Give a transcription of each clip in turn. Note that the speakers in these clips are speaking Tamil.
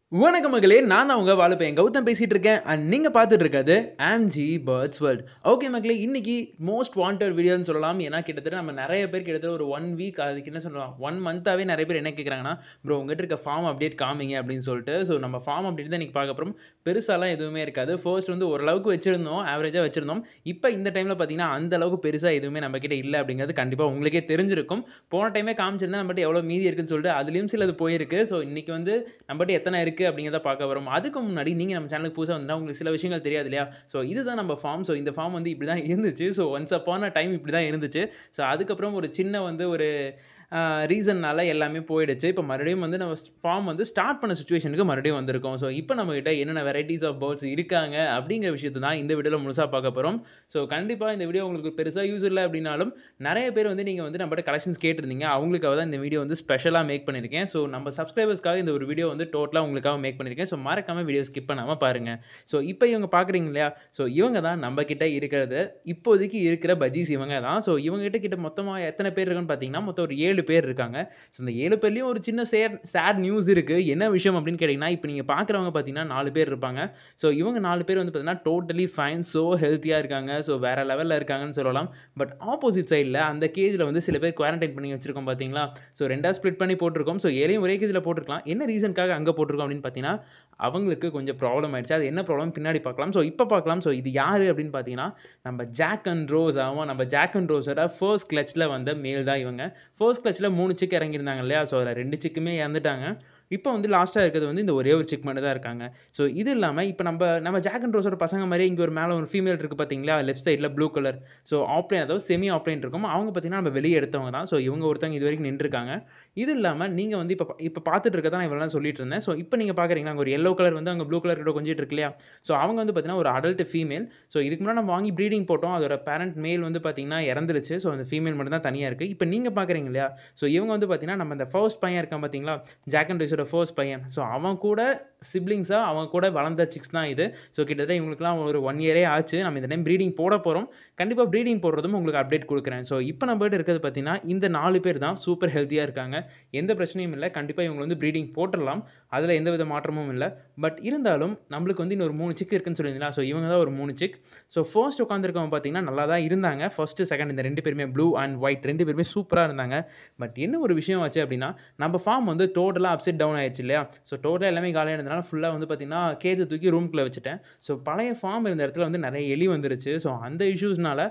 வணக்கம் மகளே நான் தான் உங்கள் வாழுப்பேன் கௌதம் பேசிகிட்டு இருக்கேன் அண்ட் நீங்கள் பார்த்துட்டு இருக்கிறது ஆம்ஜி பேர்ட்ஸ் வேர்ல்ட் ஓகே மக்களே இன்னைக்கு மோஸ்ட் வாண்டட் வீடியோன்னு சொல்லலாம் ஏன்னா கிட்டத்தட்ட நம்ம நிறைய பேர் கிட்டத்தட்ட ஒரு ஒன் வீக் அதுக்கு என்ன சொல்லலாம் ஒன் மந்த்தாகவே நிறைய பேர் என்ன கேட்குறாங்கன்னா ப்ரோ உங்ககிட்ட இருக்க ஃபார்ம் அப்டேட் காமிங்க அப்படின்னு சொல்லிட்டு ஸோ நம்ம ஃபார்ம் அப்டேட் தான் இன்றைக்கி பார்க்க போகிறோம் பெருசாலாம் எதுவுமே இருக்காது ஃபர்ஸ்ட் வந்து ஓரளவுக்கு வச்சுருந்தோம் ஆவரேஜாக வச்சுருந்தோம் இப்போ இந்த டைமில் பார்த்தீங்கன்னா அந்த அளவுக்கு பெருசாக எதுவுமே நம்ம கிட்ட இல்லை அப்படிங்கிறது கண்டிப்பாக உங்களுக்கே தெரிஞ்சிருக்கும் போன டைமே காமிச்சிருந்தா நம்மகிட்ட எவ்வளோ மீதி இருக்குன்னு சொல்லிட்டு அதுலேயும் சிலது போயிருக்கு ஸோ இன்றைக்கி வந்து நம்மகிட்ட எத்தனை இருக்குது அப்படிங்கிறத பார்க்க வரும் அதுக்கு முன்னாடி நீங்கள் நம்ம சேனலுக்கு புதுசாக வந்தால் உங்களுக்கு சில விஷயங்கள் தெரியாது இல்லையா ஸோ இதுதான் நம்ம ஃபார்ம் ஸோ இந்த ஃபார்ம் வந்து இப்படி தான் இருந்துச்சு ஸோ ஒன்ஸ் அப்பான டைம் இப்படி தான் இருந்துச்சு ஸோ அதுக்கப்புறம் ஒரு சின்ன வந்து ஒரு ரீசன்னால எல்லாமே போயிடுச்சு இப்போ மறுபடியும் வந்து நம்ம ஃபார்ம் வந்து ஸ்டார்ட் பண்ண சுச்சுவேஷனுக்கு மறுபடியும் வந்திருக்கோம் ஸோ இப்போ நம்மகிட்ட என்னென்ன வெரைட்டிஸ் ஆஃப் பேர்ட்ஸ் இருக்காங்க அப்படிங்கிற விஷயத்தை தான் இந்த வீடியோவில் முழுசாக பார்க்க போகிறோம் ஸோ கண்டிப்பாக இந்த வீடியோ உங்களுக்கு பெருசாக யூஸ் இல்லை அப்படின்னாலும் நிறைய பேர் வந்து நீங்கள் வந்து நம்மகிட்ட கலெக்ஷன்ஸ் கேட்டிருந்தீங்க அவங்களுக்காக தான் இந்த வீடியோ வந்து ஸ்பெஷலாக மேக் பண்ணியிருக்கேன் ஸோ நம்ம சப்ஸ்கிரைபர்ஸ்க்காக இந்த ஒரு வீடியோ வந்து டோட்டலாக உங்களுக்காக மேக் பண்ணியிருக்கேன் ஸோ மறக்காமல் வீடியோ ஸ்கிப் பண்ணாமல் பாருங்கள் ஸோ இப்போ இவங்க பார்க்குறீங்க இல்லையா ஸோ இவங்க தான் நம்ம கிட்ட இருக்கிறது இப்போதைக்கு இருக்கிற பஜ்ஜீஸ் இவங்க தான் ஸோ இவங்க கிட்ட கிட்ட மொத்தமாக எத்தனை பேர் இருக்குன்னு பார்த்தீங்கன்னா மொத்தம் ஒரு ஏழு பேர் இருக்காங்க ஸோ இந்த ஏழு பேர்லேயும் ஒரு சின்ன சேட் சேட் நியூஸ் இருக்குது என்ன விஷயம் அப்படின்னு கேட்டிங்கன்னா இப்போ நீங்கள் பார்க்குறவங்க பார்த்தீங்கன்னா நாலு பேர் இருப்பாங்க ஸோ இவங்க நாலு பேர் வந்து பார்த்தீங்கன்னா டோட்டலி ஃபைன் ஸோ ஹெல்த்தியாக இருக்காங்க ஸோ வேறு லெவலில் இருக்காங்கன்னு சொல்லலாம் பட் ஆப்போசிட் சைடில் அந்த கேஜில் வந்து சில பேர் குவாரண்டைன் பண்ணி வச்சிருக்கோம் பார்த்தீங்களா ஸோ ரெண்டாக ஸ்ப்ளிட் பண்ணி போட்டிருக்கோம் ஸோ ஏழையும் ஒரே கேஜில் போட்டிருக்கலாம் என்ன ரீசனுக்காக அங்கே போட்டிருக்கோம் அப்படின்னு பார்த்தீங்கன்னா அவங்களுக்கு கொஞ்சம் ப்ராப்ளம் ஆயிடுச்சு அது என்ன ப்ராப்ளம் பின்னாடி பார்க்கலாம் ஸோ இப்போ பார்க்கலாம் ஸோ இது யார் அப்படின்னு பார்த்தீங்கன்னா நம்ம ஜாக் அண்ட் ரோஸ் ஆகும் நம்ம ஜாக் அண்ட் ரோஸோட ஃபர்ஸ்ட் கிளச்சில் வந்த மேல் தான் இவங்க ஃபர்ஸ்ட் கிளச்சில் மூணு சிக் இறங்கியிருந்தாங்க இல்லையா ஸோ அதில் ரெண்டு சிக்குமே இறந்துட்டாங்க இப்போ வந்து லாஸ்ட்டாக இருக்கிறது வந்து இந்த ஒரே ஒரு சிக் மட்டும் தான் இருக்காங்க ஸோ இது இல்லாமல் இப்போ நம்ம நம்ம ஜாக் அண்ட் ரோஸோட பசங்க மாதிரி இங்கே ஒரு மேலே ஒரு ஃபீமேல் இருக்குது பார்த்தீங்களா லெஃப்ட் சைடில் ப்ளூ கலர் ஸோ ஆப்ளைன் அதாவது செமி ஆப்ளைன் இருக்கும் அவங்க பார்த்தீங்கன்னா நம்ம வெளியே எடுத்தவங்க தான் ஸோ இவங்க ஒருத்தவங்க இது வரைக்கும் நின்றுருக்காங்க இது இல்லாமல் நீங்கள் வந்து இப்போ இப்போ பார்த்துட்டு இருக்க தான் இவ்வளோ சொல்லிட்டு இருந்தேன் ஸோ இப்போ நீங்கள் பார்க்குறீங்கன்னா அங்கே ஒரு எல்லோ கலர் வந்து அங்கே ப்ளூ கலர் கிட்ட கொஞ்சிட்டு இருக்கு இல்லையா ஸோ அவங்க வந்து பார்த்தீங்கன்னா ஒரு அடல்ட் ஃபீமேல் ஸோ இதுக்கு முன்னாடி நம்ம வாங்கி ப்ரீடிங் போட்டோம் அதோட பேரண்ட் மேல் வந்து பார்த்தீங்கன்னா இறந்துருச்சு ஸோ அந்த ஃபீமேல் மட்டும் தான் தனியாக இருக்குது இப்போ நீங்கள் பார்க்குறீங்க இல்லையா ஸோ இவங்க வந்து பார்த்தீங்கன்னா நம்ம அந்த ஃபர்ஸ்ட் பையன் இருக்கான் பார்த்தீங்களா ஜாக் அண்ட் ரோஸோட ஃபர்ஸ்ட் பையன் ஸோ அவன் கூட சிப்ளிங்ஸாக அவன் கூட வளர்ந்த சிக்ஸ் தான் இது ஸோ கிட்டத்தட்ட இவங்களுக்குலாம் ஒரு ஒன் இயரே ஆச்சு நம்ம இந்த டைம் ப்ரீடிங் போட போகிறோம் கண்டிப்பாக ப்ரீடிங் போடுறதும் உங்களுக்கு அப்டேட் கொடுக்குறேன் ஸோ இப்போ நம்ம கிட்ட இருக்கிறது பார்த்தீங்கன்னா இந்த நாலு பேர் தான் சூப்பர் ஹெல்த்தியாக இருக்காங்க எந்த பிரச்சனையும் இல்லை கண்டிப்பாக இவங்க வந்து ப்ரீடிங் போட்டுடலாம் அதில் எந்த வித மாற்றமும் இல்லை பட் இருந்தாலும் நம்மளுக்கு வந்து இன்னொரு மூணு சிக் இருக்குன்னு சொல்லியிருந்தீங்களா ஸோ இவங்க தான் ஒரு மூணு சிக் ஸோ ஃபர்ஸ்ட் உட்காந்துருக்கவங்க பார்த்தீங்கன்னா நல்லா தான் இருந்தாங்க ஃபஸ்ட்டு செகண்ட் இந்த ரெண்டு பேருமே ப்ளூ அண்ட் ஒயிட் ரெண்டு பேருமே சூப்பராக இருந்தாங்க பட் என்ன ஒரு விஷயம் ஆச்சு அப்படின்னா நம்ம ஃபார்ம் வந்து டோட்டலாக அப்செட் டவுன் ஆயிடுச்சு இல்லையா ஸோ டோட்டலாக எல்லாமே காலியாக இருந்தனால ஃபுல்லாக வந்து பார்த்திங்கன்னா கேஜை தூக்கி ரூம்குள்ளே வச்சுட்டேன் ஸோ பழைய ஃபார்ம் இருந்த இடத்துல வந்து நிறைய எலி வந்துருச்சு ஸோ அந்த இஷ்யூஸ்னால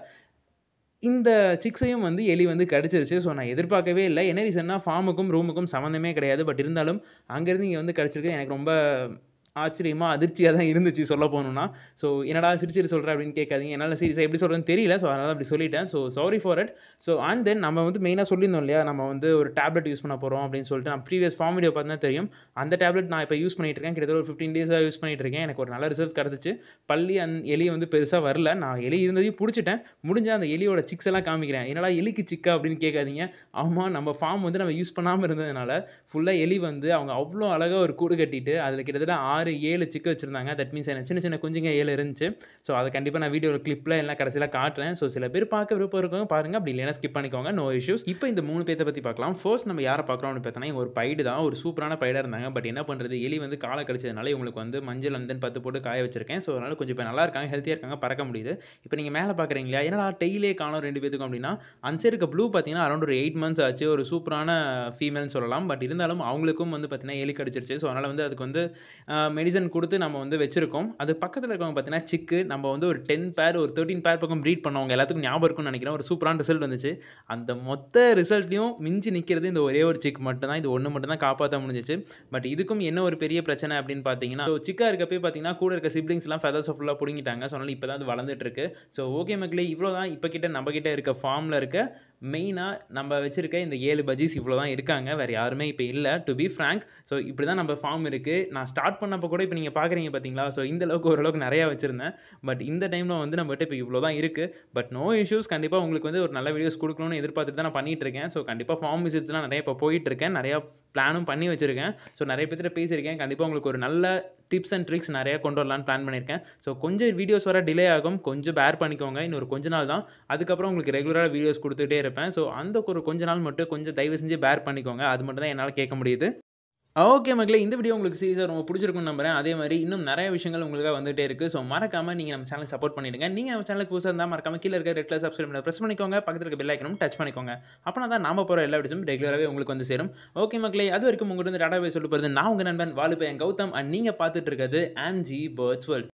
இந்த சிக்ஸையும் வந்து எலி வந்து கடிச்சிருச்சு ஸோ நான் எதிர்பார்க்கவே இல்லை என்ன ரீசன்னா ஃபார்முக்கும் ரூமுக்கும் சம்மந்தமே கிடையாது பட் இருந்தாலும் அங்கேருந்து இங்கே வந்து கிடச்சிருக்கு எனக்கு ரொம்ப ஆச்சரியமாக அதிர்ச்சியாக தான் இருந்துச்சு சொல்ல போகணுன்னா ஸோ என்னடா சிரிச்சிட்டு சொல்கிறேன் அப்படின்னு கேட்காதீங்க என்னால் சீரியஸாக எப்படி சொல்கிறேன்னு தெரியல ஸோ அதனால் அப்படி சொல்லிட்டேன் so sorry for it so and then நம்ம வந்து மெயினாக சொல்லியிருந்தோம் இல்லையா நம்ம வந்து ஒரு டேப்லெட் யூஸ் பண்ண போகிறோம் அப்படின்னு சொல்லிட்டு நான் ப்ரீவியஸ் ஃபார்ம் வீடியோ பார்த்தா தெரியும் அந்த டேப்லெட் நான் இப்போ யூஸ் பண்ணிட்டு இருக்கேன் கிட்டத்தட்ட ஒரு ஃபிஃப்டீன் டேஸாக யூஸ் பண்ணிட்டு இருக்கேன் எனக்கு ஒரு நல்ல ரிசல்ட் கிடச்சிச்சு பள்ளி அந் எலி வந்து பெருசாக வரல நான் எலி இருந்ததையும் பிடிச்சிட்டேன் முடிஞ்சால் அந்த எலியோட சிக்ஸ் எல்லாம் காமிக்கிறேன் என்னடா எலிக்கு சிக்கா அப்படின்னு கேட்காதீங்க ஆமாம் நம்ம ஃபார்ம் வந்து நம்ம யூஸ் பண்ணாமல் இருந்ததுனால ஃபுல்லாக எலி வந்து அவங்க அவ்வளோ அழகாக ஒரு கூடு கட்டிட்டு அதில் கிட்டத்தட்ட ஆறு ஏழு சிக்கு வச்சுருந்தாங்க தட் மீன்ஸ் எனக்கு சின்ன சின்ன குஞ்சுங்க ஏழு இருந்துச்சு ஸோ அதை கண்டிப்பாக நான் வீடியோ கிளிப்பில் எல்லாம் கடைசியில் காட்டுறேன் ஸோ சில பேர் பார்க்க விருப்பம் இருக்கவங்க பாருங்கள் அப்படி இல்லைனா ஸ்கிப் பண்ணிக்கோங்க நோ இஷ்யூஸ் இப்போ இந்த மூணு பேர்த்த பற்றி பார்க்கலாம் ஃபர்ஸ்ட் நம்ம யாரை பார்க்குறோம் அப்படின்னு பார்த்தோன்னா இவங்க ஒரு பைடு தான் ஒரு சூப்பரான பைடாக இருந்தாங்க பட் என்ன பண்ணுறது எலி வந்து காலை கடிச்சதுனால இவங்களுக்கு வந்து மஞ்சள் வந்து பத்து போட்டு காய வச்சிருக்கேன் ஸோ அதனால் கொஞ்சம் இப்போ நல்லா இருக்காங்க ஹெல்த்தியாக இருக்காங்க பறக்க முடியுது இப்போ நீங்கள் மேலே பார்க்குறீங்க இல்லையா என்னடா டெய்லே காணும் ரெண்டு பேத்துக்கும் அப்படின்னா அன்சைடு இருக்க ப்ளூ பார்த்தீங்கன்னா அரௌண்ட் ஒரு எயிட் மந்த்ஸ் ஆச்சு ஒரு சூப்பரான ஃபீமேல்னு சொல்லலாம் பட் இருந்தாலும் அவங்களுக்கும் வந்து பார்த்தீங்கன்னா எலி கடிச்சிருச்சு ஸோ அதனால் வந்து அதுக்கு வந்து மெடிசன் கொடுத்து நம்ம வந்து வச்சிருக்கோம் அது பக்கத்தில் இருக்கவங்க பார்த்தீங்கன்னா சிக்கு நம்ம வந்து ஒரு டென் பேர் ஒரு தேர்ட்டின் பேர் பக்கம் ப்ரீட் பண்ணவங்க எல்லாத்துக்கும் ஞாபகம் இருக்கும்னு நினைக்கிறேன் ஒரு சூப்பரான ரிசல்ட் வந்துச்சு அந்த மொத்த ரிசல்ட்லையும் மிஞ்சி நிற்கிறது இந்த ஒரே ஒரு சிக் மட்டும் தான் இது ஒன்று மட்டும் தான் காப்பாற்ற முடிஞ்சிச்சு பட் இதுக்கும் என்ன ஒரு பெரிய பிரச்சனை அப்படின்னு பார்த்தீங்கன்னா ஸோ சிக்கா இருக்கப்பே பார்த்தீங்கன்னா கூட இருக்க சிப்ளிங்ஸ்லாம் ஃபெதர்ஸ் ஃபுல்லாக பிடிங்கிட்டாங்க ஸோ அதனால் இப்போ தான் அது வளர்ந்துட்டு இருக்கு ஸோ ஓகே மக்களே இவ்வளோ தான் இப்போ கிட்ட நம்ம கிட்ட இருக்க ஃபார்மில் இருக்க மெயினாக நம்ம வச்சுருக்க இந்த ஏழு பஜ்ஜீஸ் இவ்வளோ தான் இருக்காங்க வேறு யாருமே இப்போ இல்லை டு பி ஃப்ரேங்க் ஸோ இப்படி தான் நம்ம ஃபார்ம் இருக்குது நான் ஸ்டார்ட் பண்ணப்போ கூட இப்போ நீங்கள் பார்க்குறீங்க பார்த்தீங்களா ஸோ இந்த அளவுக்கு ஓரளவுக்கு நிறையா வச்சுருந்தேன் பட் இந்த டைமில் வந்து நம்மகிட்ட இப்போ இவ்வளோ தான் இருக்குது பட் நோ இஷ்யூஸ் கண்டிப்பாக உங்களுக்கு வந்து ஒரு நல்ல வீடியோஸ் கொடுக்கணும்னு எதிர்பார்த்துட்டு தான் நான் பண்ணிகிட்டு இருக்கேன் ஸோ கண்டிப்பாக ஃபார்ம் விசிட்ஸ்லாம் நிறைய இப்போ போயிட்டுருக்கேன் நிறையா பிளானும் பண்ணி வச்சுருக்கேன் ஸோ நிறைய பேர்கிட்ட பேசியிருக்கேன் கண்டிப்பாக உங்களுக்கு ஒரு நல்ல டிப்ஸ் அண்ட் ட்ரிக்ஸ் நிறையா கொண்டு வரலான்னு பிளான் பண்ணியிருக்கேன் ஸோ கொஞ்சம் வீடியோஸ் வர டிலே ஆகும் கொஞ்சம் பேர் பண்ணிக்கோங்க இன்னொரு கொஞ்ச நாள் தான் அதுக்கப்புறம் உங்களுக்கு ரெகுலராக வீடியோஸ் கொடுத்துட்டே இருப்பேன் ஸோ அந்த ஒரு கொஞ்ச நாள் மட்டும் கொஞ்சம் தயவு செஞ்சு பேர் பண்ணிக்கோங்க அது மட்டும் தான் என்னால் கேட்க முடியுது ஓகே மக்களே இந்த வீடியோ உங்களுக்கு சீரியஸாக ரொம்ப பிடிச்சிருக்கும்னு நம்புறேன் அதே மாதிரி இன்னும் நிறைய விஷயங்கள் உங்களுக்காக வந்துட்டே இருக்குது ஸோ மறக்காம நீங்கள் நம்ம சேனல் சப்போர்ட் பண்ணிடுங்க நீங்கள் நம்ம சேனலுக்கு புதுசாக இருந்தால் மறக்காம கீழே இருக்க ரெட் கலர் சப்ஸ்கிரைப் பண்ணி ப்ரெஸ் பண்ணிக்கோங்க பக்கத்தில் இருக்க பெல் ஐக்கனும் டச் பண்ணிக்கோங்க அப்போ தான் நாம போகிற எல்லா வீடியோஸும் ரெகுலராகவே உங்களுக்கு வந்து சேரும் ஓகே மக்களே அது வரைக்கும் உங்கள்கிட்ட டாடா போய் சொல்ல போகிறது நான் உங்கள் நண்பன் வாலுப்பேன் கௌதம் அண்ட் நீங்கள் பார்த்துட்டு இருக்கிறது ஆம்ஜி பேர்ட்ஸ் வேர்ல்ட்